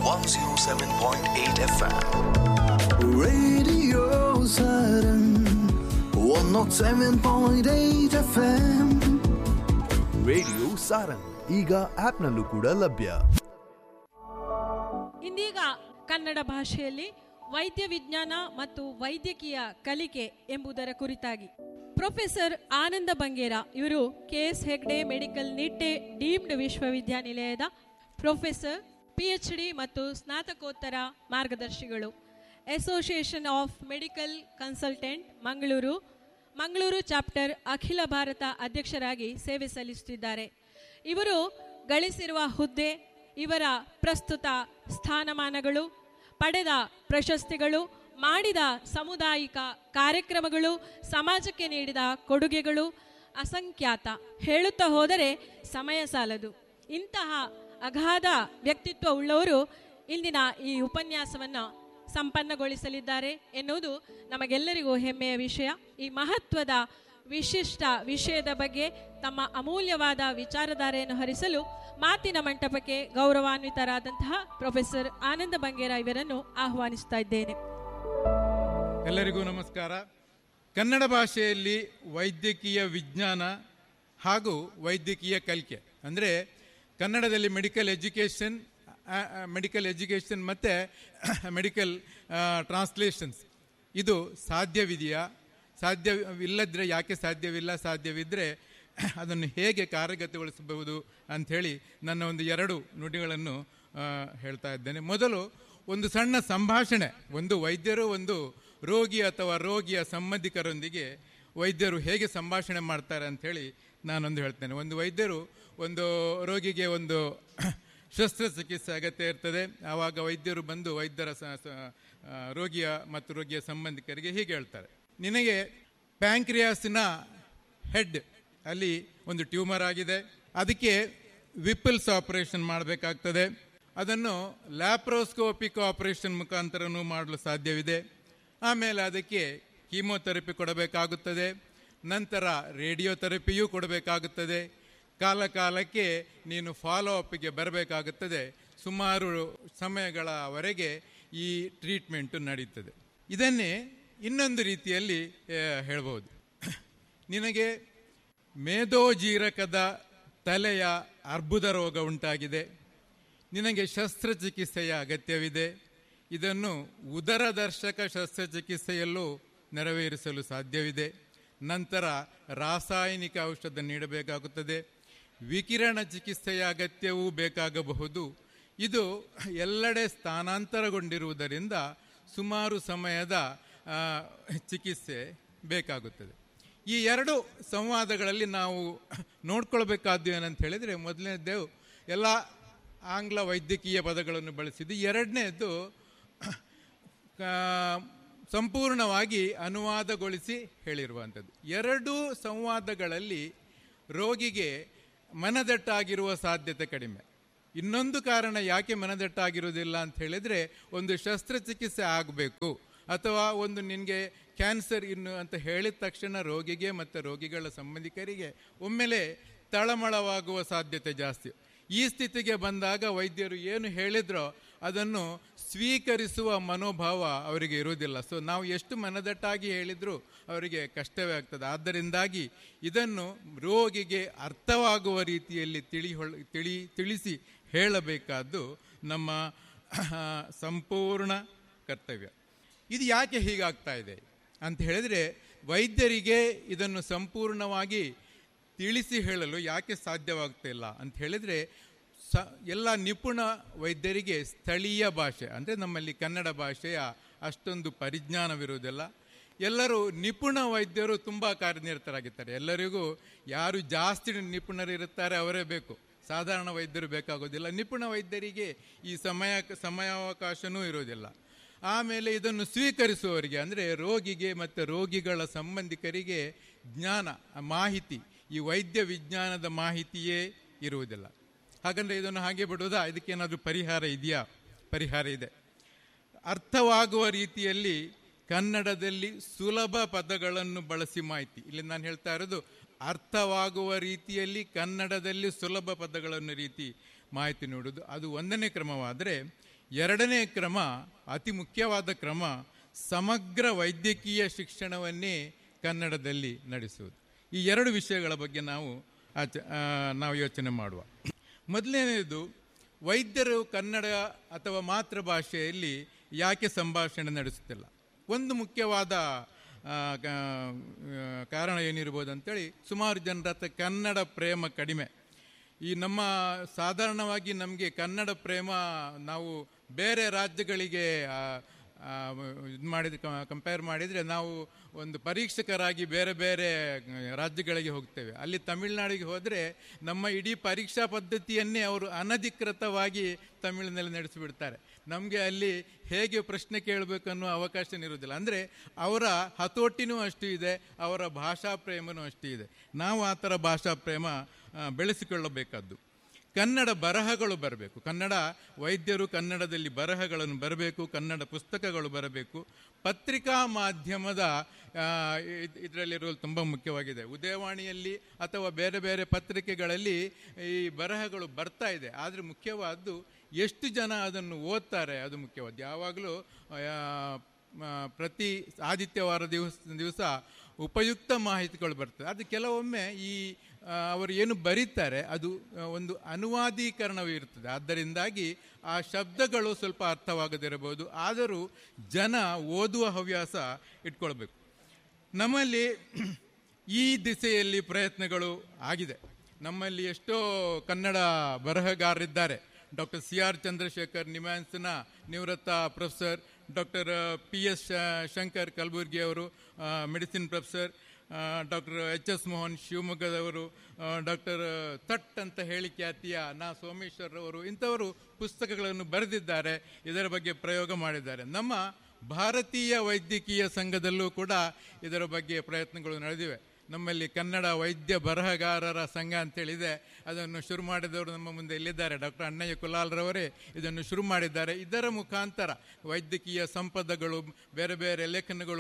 107.8 FM. Radio Saturn 107.8 FM radio Sarang ಈಗ ಆಪ್ನಲ್ಲೂ ಕೂಡ ಲಭ್ಯ ಇಂದೀಗ ಕನ್ನಡ ಭಾಷೆಯಲ್ಲಿ ವೈದ್ಯ ವಿಜ್ಞಾನ ಮತ್ತು ವೈದ್ಯಕೀಯ ಕಲಿಕೆ ಎಂಬುದರ ಕುರಿತಾಗಿ ಪ್ರೊಫೆಸರ್ ಆನಂದ ಬಂಗೇರ ಇವರು K S Hegde medical Nitte deemed ವಿಶ್ವವಿದ್ಯಾನಿಲಯದ ಪ್ರೊಫೆಸರ್ ಪಿ ಎಚ್ ಡಿ ಮತ್ತು ಸ್ನಾತಕೋತ್ತರ ಮಾರ್ಗದರ್ಶಿಗಳು association of medical consultant Mangaluru Mangaluru chapter ಅಖಿಲ ಭಾರತ ಅಧ್ಯಕ್ಷರಾಗಿ ಸೇವೆ ಸಲ್ಲಿಸುತ್ತಿದ್ದಾರೆ ಇವರು ಗಳಿಸಿರುವ ಹುದ್ದೆ ಇವರ ಪ್ರಸ್ತುತ ಸ್ಥಾನಮಾನಗಳು ಪಡೆದ ಪ್ರಶಸ್ತಿಗಳು ಮಾಡಿದ ಸಾಮುದಾಯಿಕ ಕಾರ್ಯಕ್ರಮಗಳು ಸಮಾಜಕ್ಕೆ ನೀಡಿದ ಕೊಡುಗೆಗಳು ಅಸಂಖ್ಯಾತ ಹೇಳುತ್ತಾ ಹೋದರೆ ಸಮಯ ಸಾಲದು ಇಂತಹ ಅಗಾಧ ವ್ಯಕ್ತಿತ್ವ ಉಳ್ಳವರು ಇಂದಿನ ಈ ಉಪನ್ಯಾಸವನ್ನು ಸಂಪನ್ನಗೊಳಿಸಲಿದ್ದಾರೆ ಎನ್ನುವುದು ನಮಗೆಲ್ಲರಿಗೂ ಹೆಮ್ಮೆಯ ವಿಷಯ ಈ ಮಹತ್ವದ ವಿಶಿಷ್ಟ ವಿಷಯದ ಬಗ್ಗೆ ತಮ್ಮ ಅಮೂಲ್ಯವಾದ ವಿಚಾರಧಾರೆಯನ್ನು ಹರಿಸಲು ಮಾತಿನ ಮಂಟಪಕ್ಕೆ ಗೌರವಾನ್ವಿತರಾದಂತಹ ಪ್ರೊಫೆಸರ್ ಆನಂದ ಬಂಗೇರ ಇವರನ್ನು ಆಹ್ವಾನಿಸ್ತಾ ಇದ್ದೇನೆ ಎಲ್ಲರಿಗೂ ನಮಸ್ಕಾರ ಕನ್ನಡ ಭಾಷೆಯಲ್ಲಿ ವೈದ್ಯಕೀಯ ವಿಜ್ಞಾನ ಹಾಗೂ ವೈದ್ಯಕೀಯ ಕಲಿಕೆ ಅಂದರೆ ಕನ್ನಡದಲ್ಲಿ ಮೆಡಿಕಲ್ ಎಜುಕೇಷನ್ ಮೆಡಿಕಲ್ ಎಜುಕೇಷನ್ ಮತ್ತು ಮೆಡಿಕಲ್ ಟ್ರಾನ್ಸ್ಲೇಷನ್ಸ್ ಇದು ಸಾಧ್ಯವಿದೆಯಾ ಸಾಧ್ಯವಿಲ್ಲದ್ರೆ ಯಾಕೆ ಸಾಧ್ಯವಿಲ್ಲ ಸಾಧ್ಯವಿದ್ದರೆ ಅದನ್ನು ಹೇಗೆ ಕಾರ್ಯಗತಗೊಳಿಸಬಹುದು ಅಂಥೇಳಿ ನನ್ನ ಒಂದು ಎರಡು ನುಡಿಗಳನ್ನು ಆ, ಹೇಳ್ತಾ ಇದ್ದೇನೆ ಮೊದಲು ಒಂದು ಸಣ್ಣ ಸಂಭಾಷಣೆ ಒಂದು ವೈದ್ಯರು ಒಂದು ರೋಗಿ ಅಥವಾ ರೋಗಿಯ ಸಂಬಂಧಿಕರೊಂದಿಗೆ ವೈದ್ಯರು ಹೇಗೆ ಸಂಭಾಷಣೆ ಮಾಡ್ತಾರೆ ಅಂಥೇಳಿ ನಾನೊಂದು ಹೇಳ್ತೇನೆ ಒಂದು ವೈದ್ಯರು ಒಂದು ರೋಗಿಗೆ ಒಂದು ಶಸ್ತ್ರಚಿಕಿತ್ಸೆ ಅಗತ್ಯ ಇರ್ತದೆ ಆವಾಗ ವೈದ್ಯರು ಬಂದು ವೈದ್ಯರ ಸ- ಸ- ಆ, ರೋಗಿಯ ಮತ್ತು ರೋಗಿಯ ಸಂಬಂಧಿಕರಿಗೆ ಹೀಗೆ ಹೇಳ್ತಾರೆ ನಿನಗೆ ಪ್ಯಾಂಕ್ರಿಯಾಸಿನ ಹೆಡ್ ಅಲ್ಲಿ ಒಂದು ಟ್ಯೂಮರ್ ಆಗಿದೆ ಅದಕ್ಕೆ ವಿಪಲ್ಸ್ ಆಪರೇಷನ್ ಮಾಡಬೇಕಾಗ್ತದೆ ಅದನ್ನು ಲ್ಯಾಪ್ರೋಸ್ಕೋಪಿಕ್ ಆಪರೇಷನ್ ಮುಖಾಂತರನೂ ಮಾಡಲು ಸಾಧ್ಯವಿದೆ ಆಮೇಲೆ ಅದಕ್ಕೆ ಕೀಮೋಥೆರಪಿ ಕೊಡಬೇಕಾಗುತ್ತದೆ ನಂತರ ರೇಡಿಯೋಥೆರಪಿಯೂ ಕೊಡಬೇಕಾಗುತ್ತದೆ ಕಾಲ ಕಾಲಕ್ಕೆ ನೀನು ಫಾಲೋ ಅಪ್ಗೆ ಬರಬೇಕಾಗುತ್ತದೆ ಸುಮಾರು ಸಮಯಗಳವರೆಗೆ ಈ ಟ್ರೀಟ್ಮೆಂಟು ನಡೀತದೆ ಇದನ್ನೇ ಇನ್ನೊಂದು ರೀತಿಯಲ್ಲಿ ಆ, ಹೇಳ್ಬೋದು ನಿನಗೆ ಮೇದೋಜೀರಕದ ತಲೆಯ ಅರ್ಬುದ ರೋಗ ಉಂಟಾಗಿದೆ ನಿನಗೆ ಶಸ್ತ್ರಚಿಕಿತ್ಸೆಯ ಅಗತ್ಯವಿದೆ ಇದನ್ನು ಉದರದರ್ಶಕ ಶಸ್ತ್ರಚಿಕಿತ್ಸೆಯಲ್ಲೂ ನೆರವೇರಿಸಲು ಸಾಧ್ಯವಿದೆ ನಂತರ ರಾಸಾಯನಿಕ ಔಷಧ ನೀಡಬೇಕಾಗುತ್ತದೆ ವಿಕಿರಣ ಚಿಕಿತ್ಸೆಯ ಅಗತ್ಯವೂ ಬೇಕಾಗಬಹುದು ಇದು ಎಲ್ಲೆಡೆ ಸ್ಥಾನಾಂತರಗೊಂಡಿರುವುದರಿಂದ ಸುಮಾರು ಸಮಯದ ಆ, ಚಿಕಿತ್ಸೆ ಬೇಕಾಗುತ್ತದೆ ಈ ಎರಡು ಸಂವಾದಗಳಲ್ಲಿ ನಾವು ನೋಡ್ಕೊಳ್ಬೇಕಾದ್ದು ಏನಂತ ಹೇಳಿದರೆ ಮೊದಲನೇದ್ದು ಎಲ್ಲ ಆಂಗ್ಲ ವೈದ್ಯಕೀಯ ಪದಗಳನ್ನು ಬಳಸಿದ್ದು ಎರಡನೇದ್ದು ಆ, ಸಂಪೂರ್ಣವಾಗಿ ಅನುವಾದಗೊಳಿಸಿ ಹೇಳಿರುವಂಥದ್ದು ಎರಡೂ ಸಂವಾದಗಳಲ್ಲಿ ರೋಗಿಗೆ ಮನದಟ್ಟಾಗಿರುವ ಸಾಧ್ಯತೆ ಕಡಿಮೆ ಇನ್ನೊಂದು ಕಾರಣ ಯಾಕೆ ಮನದಟ್ಟಾಗಿರುವುದಿಲ್ಲ ಅಂತ ಹೇಳಿದರೆ ಒಂದು ಶಸ್ತ್ರಚಿಕಿತ್ಸೆ ಆಗಬೇಕು ಅಥವಾ ಒಂದು ನಿನಗೆ ಕ್ಯಾನ್ಸರ್ ಇನ್ನು ಅಂತ ಹೇಳಿದ ತಕ್ಷಣ ರೋಗಿಗೆ ಮತ್ತು ರೋಗಿಗಳ ಸಂಬಂಧಿಕರಿಗೆ ಒಮ್ಮೆಲೆ ತಳಮಳವಾಗುವ ಸಾಧ್ಯತೆ ಜಾಸ್ತಿ ಈ ಸ್ಥಿತಿಗೆ ಬಂದಾಗ ವೈದ್ಯರು ಏನು ಹೇಳಿದ್ರೋ ಅದನ್ನು ಸ್ವೀಕರಿಸುವ ಮನೋಭಾವ ಅವರಿಗೆ ಇರುವುದಿಲ್ಲ ಸೊ ನಾವು ಎಷ್ಟು ಮನದಟ್ಟಾಗಿ ಹೇಳಿದರೂ ಅವರಿಗೆ ಕಷ್ಟವೇ ಆಗ್ತದೆ ಆದ್ದರಿಂದಾಗಿ ಇದನ್ನು ರೋಗಿಗೆ ಅರ್ಥವಾಗುವ ರೀತಿಯಲ್ಲಿ ತಿಳಿ ಹೊಳ್ ತಿಳಿ ತಿಳಿಸಿ ಹೇಳಬೇಕಾದ್ದು ನಮ್ಮ ಸಂಪೂರ್ಣ ಕರ್ತವ್ಯ ಇದು ಯಾಕೆ ಹೀಗಾಗ್ತಾ ಇದೆ ಅಂತ ಹೇಳಿದರೆ ವೈದ್ಯರಿಗೆ ಇದನ್ನು ಸಂಪೂರ್ಣವಾಗಿ ತಿಳಿಸಿ ಹೇಳಲು ಯಾಕೆ ಸಾಧ್ಯವಾಗ್ತಿಲ್ಲ ಅಂತ ಹೇಳಿದರೆ ಸ ಎಲ್ಲ ನಿಪುಣ ವೈದ್ಯರಿಗೆ ಸ್ಥಳೀಯ ಭಾಷೆ ಅಂದರೆ ನಮ್ಮಲ್ಲಿ ಕನ್ನಡ ಭಾಷೆಯ ಅಷ್ಟೊಂದು ಪರಿಜ್ಞಾನವಿರುವುದಿಲ್ಲ ಎಲ್ಲರೂ ನಿಪುಣ ವೈದ್ಯರು ತುಂಬ ಕಾರ್ಯನಿರತರಾಗಿರ್ತಾರೆ ಎಲ್ಲರಿಗೂ ಯಾರು ಜಾಸ್ತಿ ನಿಪುಣರಿರುತ್ತಾರೆ ಅವರೇ ಬೇಕು ಸಾಧಾರಣ ವೈದ್ಯರು ಬೇಕಾಗೋದಿಲ್ಲ ನಿಪುಣ ವೈದ್ಯರಿಗೆ ಈ ಸಮಯ ಸಮಯಾವಕಾಶನೂ ಇರೋದಿಲ್ಲ ಆಮೇಲೆ ಇದನ್ನು ಸ್ವೀಕರಿಸುವವರಿಗೆ ಅಂದರೆ ರೋಗಿಗೆ ಮತ್ತು ರೋಗಿಗಳ ಸಂಬಂಧಿಕರಿಗೆ ಜ್ಞಾನ ಮಾಹಿತಿ ಈ ವೈದ್ಯ ವಿಜ್ಞಾನದ ಮಾಹಿತಿಯೇ ಇರುವುದಿಲ್ಲ ಹಾಗಂದ್ರೆ ಇದನ್ನು ಹಾಗೆ ಬಿಡುವುದಾ ಇದಕ್ಕೇನಾದರೂ ಪರಿಹಾರ ಇದೆಯಾ ಪರಿಹಾರ ಇದೆ ಅರ್ಥವಾಗುವ ರೀತಿಯಲ್ಲಿ ಕನ್ನಡದಲ್ಲಿ ಸುಲಭ ಪದಗಳನ್ನು ಬಳಸಿ ಮಾಹಿತಿ ಇಲ್ಲಿ ನಾನು ಹೇಳ್ತಾ ಇರೋದು ಅರ್ಥವಾಗುವ ರೀತಿಯಲ್ಲಿ ಕನ್ನಡದಲ್ಲಿ ಸುಲಭ ಪದಗಳನ್ನು ರೀತಿ ಮಾಹಿತಿ ನೀಡುವುದು ಅದು ಒಂದನೇ ಕ್ರಮವಾದರೆ ಎರಡನೇ ಕ್ರಮ ಅತಿ ಮುಖ್ಯವಾದ ಕ್ರಮ ಸಮಗ್ರ ವೈದ್ಯಕೀಯ ಶಿಕ್ಷಣವನ್ನೇ ಕನ್ನಡದಲ್ಲಿ ನಡೆಸುವುದು ಈ ಎರಡು ವಿಷಯಗಳ ಬಗ್ಗೆ ನಾವು ಆಚ ಆ, ನಾವು ಯೋಚನೆ ಮಾಡುವ ಮೊದಲನೇದು ವೈದ್ಯರು ಕನ್ನಡ ಅಥವಾ ಮಾತೃಭಾಷೆಯಲ್ಲಿ ಯಾಕೆ ಸಂಭಾಷಣೆ ನಡೆಸುತ್ತಿಲ್ಲ ಒಂದು ಮುಖ್ಯವಾದ ಆ, ಕ- ಆ, ಕಾರಣ ಏನಿರ್ಬೋದು ಅಂತೇಳಿ ಸುಮಾರು ಜನರ ಹತ್ರ ಕನ್ನಡ ಪ್ರೇಮ ಕಡಿಮೆ ಈ ನಮ್ಮ ಸಾಧಾರಣವಾಗಿ ನಮಗೆ ಕನ್ನಡ ಪ್ರೇಮ ನಾವು ಬೇರೆ ರಾಜ್ಯಗಳಿಗೆ ಇದು ಮಾಡಿದ ಕಂಪೇರ್ ಮಾಡಿದರೆ ನಾವು ಒಂದು ಪರೀಕ್ಷಕರಾಗಿ ಬೇರೆ ಬೇರೆ ರಾಜ್ಯಗಳಿಗೆ ಹೋಗ್ತೇವೆ ಅಲ್ಲಿ ತಮಿಳುನಾಡಿಗೆ ಹೋದರೆ ನಮ್ಮ ಇಡೀ ಪರೀಕ್ಷಾ ಪದ್ಧತಿಯನ್ನೇ ಅವರು ಅನಧಿಕೃತವಾಗಿ ತಮಿಳಿನಲ್ಲಿ ನಡೆಸಿಬಿಡ್ತಾರೆ ನಮಗೆ ಅಲ್ಲಿ ಹೇಗೆ ಪ್ರಶ್ನೆ ಕೇಳಬೇಕು ಅನ್ನೋ ಅವಕಾಶ ಇರುವುದಿಲ್ಲ ಅಂದರೆ ಅವರ ಹತೋಟಿನೂ ಅಷ್ಟು ಇದೆ ಅವರ ಭಾಷಾ ಪ್ರೇಮನೂ ಅಷ್ಟು ಇದೆ ನಾವು ಆ ಥರ ಭಾಷಾ ಪ್ರೇಮ ಆ, ಬೆಳೆಸಿಕೊಳ್ಳಬೇಕಾದ್ದು ಕನ್ನಡ ಬರಹಗಳು ಬರಬೇಕು ಕನ್ನಡ ವೈದ್ಯರು ಕನ್ನಡದಲ್ಲಿ ಬರಹಗಳನ್ನು ಬರಬೇಕು ಕನ್ನಡ ಪುಸ್ತಕಗಳು ಬರಬೇಕು ಪತ್ರಿಕಾ ಮಾಧ್ಯಮದ ಇದರಲ್ಲಿರುವ ತುಂಬ ಮುಖ್ಯವಾಗಿದೆ ಉದಯವಾಣಿಯಲ್ಲಿ ಅಥವಾ ಬೇರೆ ಬೇರೆ ಪತ್ರಿಕೆಗಳಲ್ಲಿ ಈ ಬರಹಗಳು ಬರ್ತಾ ಇದೆ ಆದರೆ ಮುಖ್ಯವಾದ್ದು ಎಷ್ಟು ಜನ ಅದನ್ನು ಓದ್ತಾರೆ ಅದು ಮುಖ್ಯವಾದ್ದು ಯಾವಾಗಲೂ ಆ, ಆ, ಪ್ರತಿ ಆದಿತ್ಯವಾರ ದಿವಸ ದಿವಸ ಉಪಯುಕ್ತ ಮಾಹಿತಿಗಳು ಬರ್ತದೆ ಅದು ಕೆಲವೊಮ್ಮೆ ಈ ಆ, ಅವರು ಏನು ಬರೀತಾರೆ ಅದು ಆ, ಒಂದು ಅನುವಾದೀಕರಣವೂ ಇರ್ತದೆ ಆದ್ದರಿಂದಾಗಿ ಆ ಶಬ್ದಗಳು ಸ್ವಲ್ಪ ಅರ್ಥವಾಗದಿರಬಹುದು ಆದರೂ ಜನ ಓದುವ ಹವ್ಯಾಸ ಇಟ್ಕೊಳ್ಬೇಕು ನಮ್ಮಲ್ಲಿ ಈ ದಿಸೆಯಲ್ಲಿ ಪ್ರಯತ್ನಗಳು ಆಗಿದೆ ನಮ್ಮಲ್ಲಿ ಎಷ್ಟೋ ಕನ್ನಡ ಬರಹಗಾರರಿದ್ದಾರೆ ಡಾಕ್ಟರ್ ಸಿ ಆರ್ ಚಂದ್ರಶೇಖರ್ ನಿಮ್ಯಾನ್ಸ್ನ ನಿವೃತ್ತ professor doctor P S Shankar Kalaburgi ಅವರು medicine professor doctor H S Mohan ಶಿವಮೊಗ್ಗದವರು ಡಾಕ್ಟರ್ ತಟ್ ಅಂತ ಹೇಳಿ ಖ್ಯಾತಿಯ ನಾ ಸೋಮೇಶ್ವರ್ ಅವರು ಇಂಥವರು ಪುಸ್ತಕಗಳನ್ನು ಬರೆದಿದ್ದಾರೆ ಇದರ ಬಗ್ಗೆ ಪ್ರಯೋಗ ಮಾಡಿದ್ದಾರೆ ನಮ್ಮ ಭಾರತೀಯ ವೈದ್ಯಕೀಯ ಸಂಘದಲ್ಲೂ ಕೂಡ ಇದರ ಬಗ್ಗೆ ಪ್ರಯತ್ನಗಳು ನಡೆದಿವೆ ನಮ್ಮಲ್ಲಿ ಕನ್ನಡ ವೈದ್ಯ ಬರಹಗಾರರ ಸಂಘ ಅಂತೇಳಿದೆ ಅದನ್ನು ಶುರು ಮಾಡಿದವರು ನಮ್ಮ ಮುಂದೆ ಇಲ್ಲಿದ್ದಾರೆ ಡಾಕ್ಟರ್ ಅಣ್ಣಯ್ಯ ಕುಲಾಲ್ರವರೇ ಇದನ್ನು ಶುರು ಮಾಡಿದ್ದಾರೆ ಇದರ ಮುಖಾಂತರ ವೈದ್ಯಕೀಯ ಸಂಪದಗಳು ಬೇರೆ ಬೇರೆ ಲೇಖನಗಳು